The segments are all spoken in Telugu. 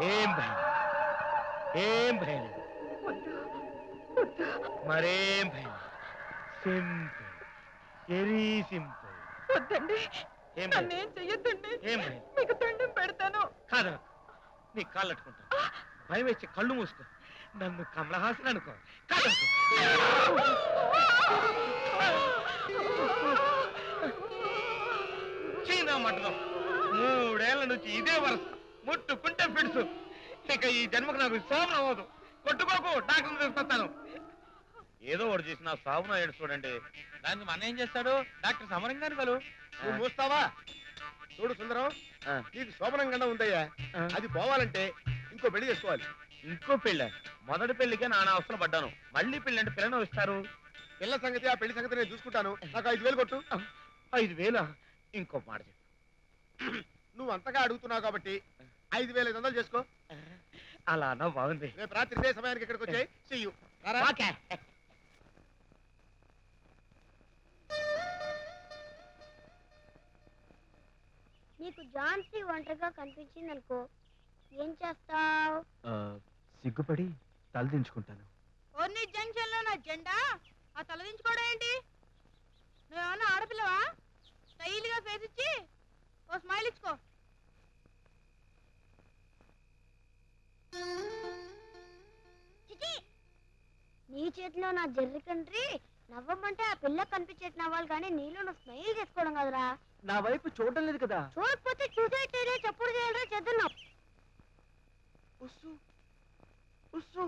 ఏం భయం ఏం భయం లేదు. మరేం భయం సింపుల్ వెరీ సింపుల్ వద్దండి ఏం భయం నన్నేం చెయ్యొద్దండి ఏం భయం మీకు దండం పెడతాను కాదు నీ కాళ్ళు అట్టుకుంటా భయం వేసి కళ్ళు మూసుకో నన్ను కమలహాసన్ అనుకో కాదు చీనా మటనం మూడేళ్ల నుంచి ఇదే వరస ముట్టుకుంటే పిడుసు ఇక ఈ జన్మకు నాకు శోభన అవ్వదు కొట్టుకోకు డాక్టర్ తీసుకొస్తాను ఏదో ఒకటి చేసి నా సాగున ఏడు చూడండి దానికి మన ఏం చేస్తాడు డాక్టర్ సమరం గారు కలు నువ్వు మూస్తావా చూడు సుందరం ఆ. నీకు శోభనం గండం ఉందయ్యా ఆ. అది పోవాలంటే ఇంకో పెళ్లి చేసుకోవాలి ఇంకో పెళ్ళ మొదటి పెళ్లికే నానా అవసరం పడ్డాను మళ్ళీ పెళ్ళి అంటే పిల్లను ఇస్తారు పిల్ల సంగతి ఆ పెళ్లి సంగతి నేను చూసుకుంటాను నాకు ఐదు వేలు కొట్టు ఐదు వేల ఇంకో మాట చెప్పు నువ్వు అంతగా అడుగుతున్నావు కాబట్టి ఐదు వేల ఐదు వందలు చేసుకో అలా అన్నా బాగుంది రేపు రాత్రి ఇదే సమయానికి ఇక్కడికి వచ్చాయి చెయ్యు ఓకే నీకు ఝాన్సీ ఒంటరిగా కనిపించింది అనుకో ఏం చేస్తావు సిగ్గుపడి తలదించుకుంటాను ఓర్ని జంక్షన్ లో నా జెండా ఆ తలదించుకోవడం ఏంటి నువ్వేమన్నా ఆడపిల్లవా స్టైల్ గా ఫేస్ ఇచ్చి ఓ స్మైల్ ఇచ్చుకో చిచి నీ చేతిలో నా జర్రి కంట్రీ నవ్వమంటే ఆ పిల్ల కనిపించేట్టు నవ్వాలి కానీ నీలో నువ్వు స్మైల్ చేసుకోవడం కదరా నా వైపు చూడడం లేదు కదా చూడకపోతే చూసేటేనే చెప్పుడు చేయాలి చేద్దాం ఉస్సు ఉస్సు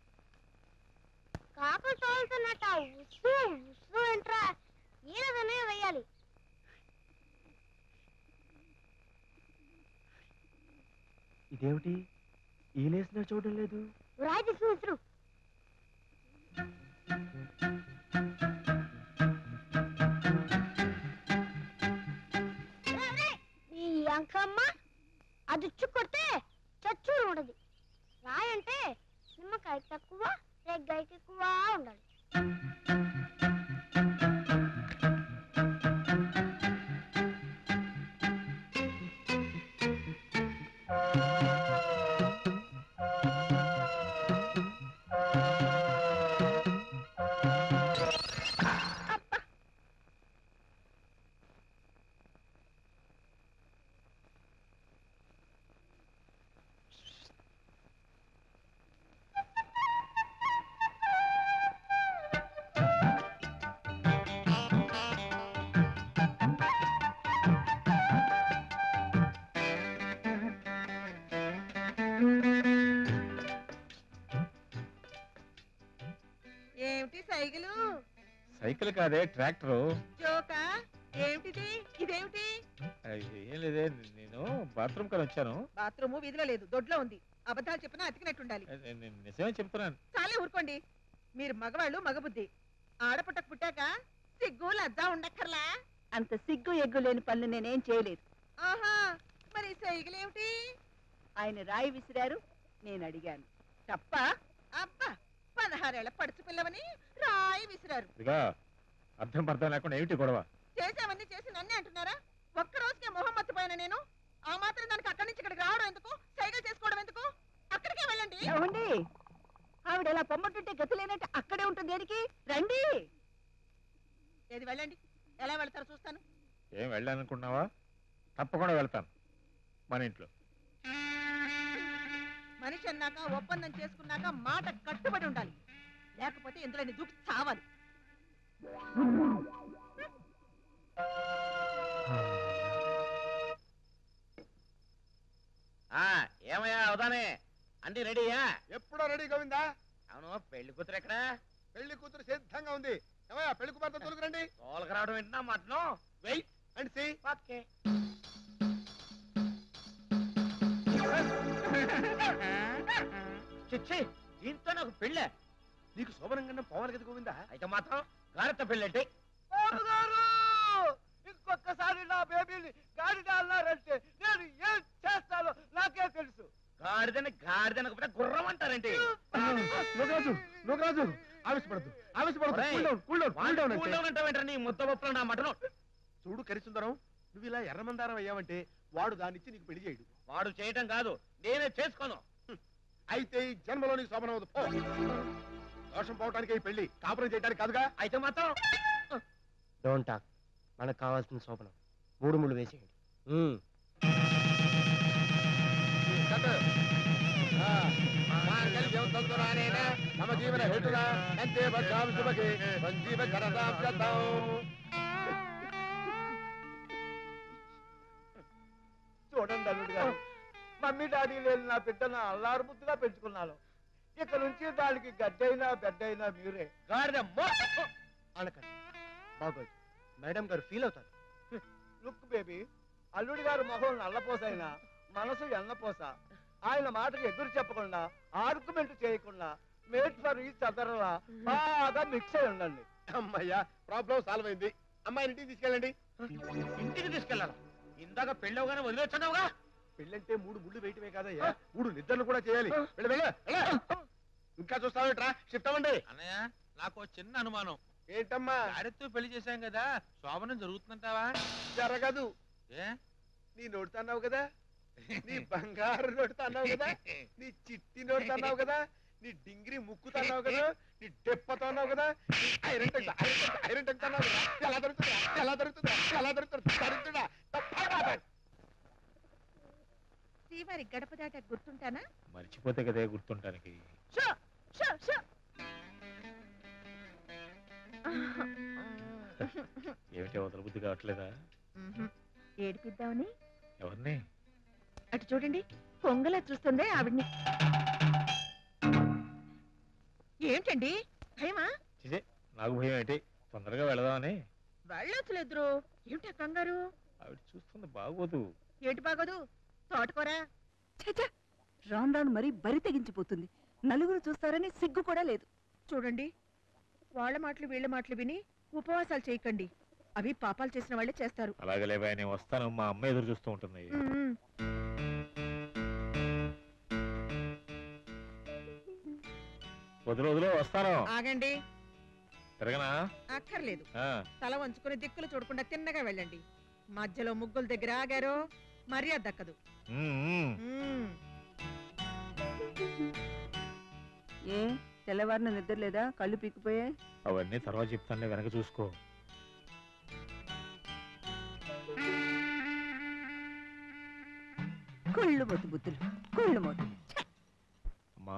కాకులు తోలుతున్నట్ట ఉస్సు ఉస్సు ఏంట్రా ఈయనదనే వేయాలి ఇదేమిటి ఈలేసిన చూడడం లేదు రాయి తీసుకు విసురు ఈ అంకమ్మ అది ఉచ్చు కొడితే చచ్చూరు ఉండదు రాయి అంటే నిమ్మకాయ తక్కువ రెగ్గాయకి ఎక్కువ ఉండాలి ఏమిటి సైకిలు సైకిల్ కాదే ట్రాక్టర్ జోకా ఏమిటిది ఇదేమిటి ఏం లేదే నేను బాత్రూమ్ కని వచ్చాను బాత్రూము వీధిలో లేదు దొడ్లో ఉంది అబద్ధాలు చెప్పినా అతికినట్టుండాలి నేను నేను నిజమే చెప్తున్నాను చాలే ఊరుకోండి మీరు మగవాళ్ళు మగబుద్ధి ఆడపుట్టకు పుట్టాక సిగ్గు లజ్జా ఉండక్కర్లా అంత సిగ్గు ఎగ్గు లేని పనులు నేనేం చేయలేదు ఆహా మరి సైకిల్ ఏమిటి ఆయన రాయి విసిరారు నేను అడిగాను తప్ప అబ్బా పదహారేళ్ల పడుచు పిల్లవని రాయి విసిరారు ఇదిగా అర్థం పర్థం లేకుండా ఏమిటి గొడవ చేసామన్నీ చేసి నన్నే అంటున్నారా ఒక్క రోజుకే మొహం మర్చిపోయాను నేను ఆ మాత్రం దానికి అక్కడి నుంచి ఇక్కడికి రావడం ఎందుకు సైకిల్ చేసుకోవడం ఎందుకు అక్కడికే వెళ్ళండి ఏమండి ఆవిడ ఎలా పొమ్మటుంటే గతి లేనట్టు అక్కడే ఉంటుంది దేనికి రండి ఏది వెళ్ళండి ఎలా వెళ్తారో చూస్తాను ఏం వెళ్ళాలనుకున్నావా తప్పకుండా వెళ్తాను మన ఇంట్లో మనిషి అన్నాక ఒప్పందం చేసుకున్నాక మాట కట్టుబడి ఉండాలి లేకపోతే ఇందులో దూకి చావాలి ఆ, ఏమయ్యా అవుదానే అన్ని రెడీయా ఎప్పుడో రెడీ గోవిందా అవును పెళ్లి కూతురు ఎక్కడ పెళ్లి కూతురు సిద్ధంగా ఉంది ఏమయ్యా పెళ్లి కుమార్తె తొలగరండి తోలక రావడం ఏంటన్నా మటను వెయిట్ అండ్ సి ఓకే చిచ్చి దీంతో నాకు పెళ్ళే నీకు శోభనం గండం పోవాలి కదా గోవిందా అయితే మాత్రం గారెత్త పెళ్ళంటే ఇంకొకసారి నా బేబీని గాడి అన్నారంటే నేను ఏం చేస్తానో నాకే తెలుసు గాడిదని గాడిదనకపోతే గుర్రం అంటారంటే నువ్వు నువ్వు ఆవేశపడద్దు ఆవేశపడద్దు ఒరేయ్, cool down cool down cool down అంటే అంటావేంటారా నీ ముద్ద పప్పులో నా మటను చూడు కరిసుందరం నువ్వు ఇలా ఎర్రమందారం అయ్యావంటే వాడు దానిచ్చి నీకు పెళ్లి చేయడు వాడు చేయటం కాదు నేనే చేసుకోను అయితే ఈ జన్మలో నీకు శోభనం అవదు పో దోషం పోవటానికి ఈ పెళ్లి కాపురం చేయడానికి కాదుగా అయితే మాత్రం డోంట్ టాక్ మనకు కావాల్సిన శోభనం మూడు ముళ్ళు వేసేయండి మ్మ్. కట్టు. ఆ, మాంగళ్యం తంతురానేన మమ జీవన హేతునా అంతే భద్రాం శుభకే సంజీవ కరదాం శతం. చూడండి అల్లుడు గారు మమ్మీ డాడీ లేని నా బిడ్డను అల్లారు ముద్దుగా పెంచుకున్నాను ఇక నుంచి దానికి గడ్డైనా బెడ్డైనా మీరే గాడిద మో అనకండి బాగోదు మేడం గారు ఫీల్ అవుతారు లుక్ బేబీ అల్లుడి గారు మొహం నల్లపోసైనా మనసు ఎన్నపోస ఆయన మాటకు ఎదురు చెప్పకుండా ఆర్గ్యుమెంట్ చేయకుండా మేట్ ఫర్ ఈ చదరలా బాగా మిక్స్ అయి ఉండండి అమ్మయ్యా ప్రాబ్లం సాల్వ్ అయింది అమ్మాయి ఇంటికి తీసుకెళ్ళండి ఇంటికి తీసుకెళ్ళాలి ఇందాక పెళ్ళవగానే వదిలేస్తున్నావుగా పెళ్ళంటే మూడు ముళ్ళు వేయటమే కాదయ్యా మూడు నిద్రలు కూడా చేయాలి వెళ్ళు, వెళ్ళు, వెళ్ళు. ఇంకా చూస్తావేట్రా షిఫ్ట్ అవ్వండి అన్నయ్య నాకు ఓ చిన్న అనుమానం ఏంటమ్మా గారెత్తో పెళ్లి చేశాం కదా శోభనం జరుగుతుందంటావా జరగదు ఏ నీ నోటితో అన్నావు కదా నీ బంగారు నోటితో అన్నావు కదా నీ చిట్టి నోటితో అన్నావు కదా నీ డింగిరి ముక్కుతో అన్నావు కదా నీ డెప్పతో అన్నావు కదా నీ iron tech iron tech iron tech అన్నావు కదా ఎలా దొరుకుతుందా ఎలా దొరుకుతుందా ఎలా దొరుకుతుందా దొరుకుతుందా తప్పకుండా. శ్రీవారి గడప దాట గుర్తుంటానా మర్చిపోతే కదే గుర్తుంటానికి షో షో షో ఏమిటి వదల బుద్ధి కావట్లేదా ఏడిపిద్దామని ఎవరిని అటు చూడండి పొంగలా చూస్తుందే ఆవిడ్ని ఏంటండి భయమా చిజే నాకు భయం ఏంటి తొందరగా వెళదామని వెళ్ళొచ్చులేదురు ఏమిటా కంగారు ఆవిడ చూస్తుంది బాగోదు ఏటి బాగోదు తోటకూర రాను రాను మరీ బరి తెగించిపోతుంది నలుగురు చూస్తారని సిగ్గు కూడా లేదు చూడండి వాళ్ళ మాటలు వీళ్ళ మాటలు విని ఉపవాసాలు చేయకండి అవి పాపాలు చేసిన వాళ్ళే చేస్తారు అలాగే లేవా నేను వస్తాను మా అమ్మ ఎదురు చూస్తూ ఉంటుంది ఉమ్. వదిలి వదిలి వస్తాను ఆగండి తిరగనా అక్కర్లేదు ఆ, తల వంచుకుని దిక్కులు చూడకుండా తిన్నగా వెళ్ళండి మధ్యలో ముగ్గుల దగ్గర ఆగారో మర్యాద దక్కదు ఉమ్, ఉమ్. ఉమ్. ఏ తెల్లవారిన నిద్ర లేదా కళ్ళు పీకిపోయాయి అవన్నీ తర్వాత చెప్తానులే వెనక చూసుకో కుళ్ళు మొద్దు బుద్ధులు కుళ్ళు మొద్దు అమ్మా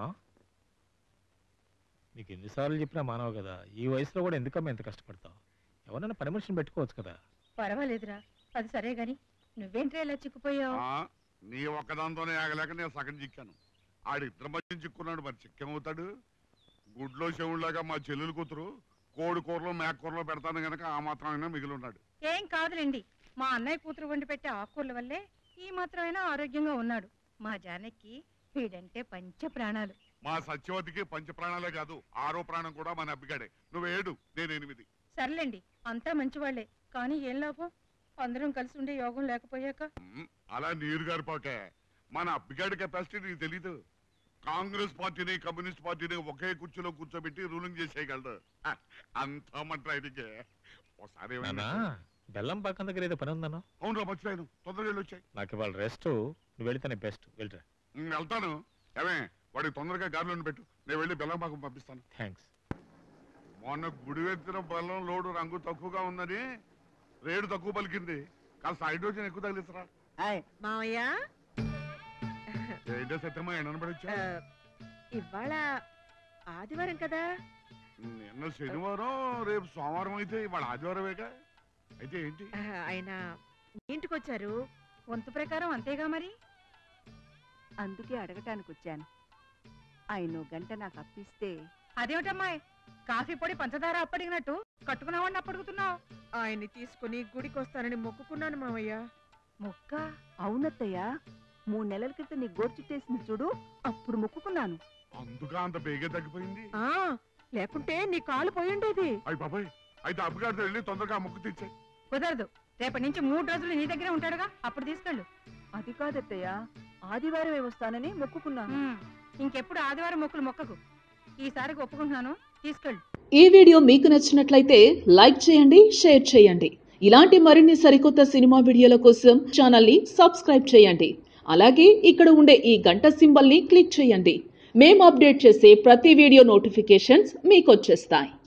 నీకు ఎన్నిసార్లు చెప్పినా మానవు కదా ఈ వయసులో కూడా ఎందుకమ్మా ఎంత కష్టపడతావు ఎవరైనా పని మనిషిని పెట్టుకోవచ్చు కదా పర్వాలేదురా అది సరే గాని నువ్వేంట్రా ఇలా చిక్కుపోయావు ఆ, నీ ఒక్కదాంతోనే ఆగలేక నేను సగం చిక్కాను ఆడి ఇద్దరు మధ్య చిక్కున్నాడు మరి చిక్కేమవుతాడు గుడ్లో చెవుల్లాగా మా చెల్లెలు కూతురు కోడి కూరలో మేక కూరలో పెడతాను గనక ఆ మాత్రమైనా మిగిలి ఉన్నాడు ఏం కాదులేండి మా అన్నయ్య కూతురు వండి పెట్టే ఆకుకూరల వల్లే ఈ మాత్రమైనా ఆరోగ్యంగా ఉన్నాడు మా జానకి వీడంటే పంచ ప్రాణాలు మా సత్యవతికి పంచ ప్రాణాలే కాదు ఆరో ప్రాణం కూడా మన అబ్బిగాడే నువ్వు ఏడు నేను ఎనిమిది సర్లేండి అంతా మంచివాళ్లే కానీ ఏం లాభం అందరం కలిసి ఉండే యోగం లేకపోయాక ఉమ్, అలా నీరు గారిపోకే మన అబ్బిగాడి కెపాసిటీ నీకు తెలీదు కాంగ్రెస్ పార్టీని కమ్యూనిస్ట్ పార్టీని ఒకే కుర్చీలో కూర్చోబెట్టి రూలింగ్ చేసేయగలడు హ, అంతా మన ట్రైనింగే ఒకసారి నానా ఏమైనా బెల్లం పక్కన దగ్గర ఏదో పని ఉందను అవును మర్చిపోయాను తొందరగా వెళ్ళి వచ్చాయి నాకు ఇవాళ రెస్ట్ నువ్వు వెళితేనే బెస్ట్ వెళ్ళరా వెళ్తాను ఏమే వాడికి తొందరగా గాలిలో పెట్టు నేను వెళ్ళి బెల్లం పాకం పంపిస్తాను థ్యాంక్స్ మొన్న గుడి వెత్తిన బెల్లం లోడు రంగు తక్కువగా ఉందని రేటు తక్కువ పలికింది కాస్త హైడ్రోజన్ ఎక్కువ తగిలిసరా మావయ్య ఏంటో సత్యమా ఎండనబడొచ్చా ఆ, ఇవాళ ఆదివారం కదా నిన్న శనివారం రేపు సోమవారం అయితే ఇవాళ ఆదివారమేగా అయితే ఏంటి ఆ, ఆయన ఇంటికి వచ్చారు వంతు ప్రకారం అంతేగా మరి అందుకే అడగటానికి వచ్చాను ఆయన ఓ గంట నాకు అప్పిస్తే అదేమిటమ్మాయి కాఫీ పొడి పంచదార అప్పడిగినట్టు కట్టుకున్నావని అప్పడుగుతున్నావు ఆయన్ని తీసుకుని గుడికి వస్తానని మొక్కుకున్నాను మావయ్య మొక్క అవునత్తయ్య మూడు నెలల క్రితం నీ గోరు చుట్టేసింది చూడు అప్పుడు మొక్కుకున్నాను అందుగా అంత బేగే తగ్గిపోయింది ఆ లేకుంటే నీ కాలు పోయిండేది అయ్యి బాబాయ్ అయితే అబ్బగారితో వెళ్ళి తొందరగా ఆ ముక్కు తెచ్చాయి కుదరదు రేపటి నుంచి మూడు రోజులు నీ దగ్గరే ఉంటాడుగా అప్పుడు తీసుకెళ్ళు అది కాదత్తయ్య ఆదివారమే వస్తానని మొక్కుకున్నాను ఉమ్, ఇంకెప్పుడు ఆదివారం మొక్కులు మొక్కకు ఈసారికి ఒప్పుకుంటున్నాను తీసుకెళ్ళు ఈ వీడియో మీకు నచ్చినట్లయితే లైక్ చేయండి షేర్ చేయండి ఇలాంటి మరిన్ని సరికొత్త సినిమా వీడియోల కోసం ఛానల్ని సబ్స్క్రైబ్ చేయండి అలాగే ఇక్కడ ఉండే ఈ గంట సింబల్ని క్లిక్ చేయండి మేము అప్డేట్ చేసే ప్రతి వీడియో నోటిఫికేషన్స్ మీకు వచ్చేస్తాయి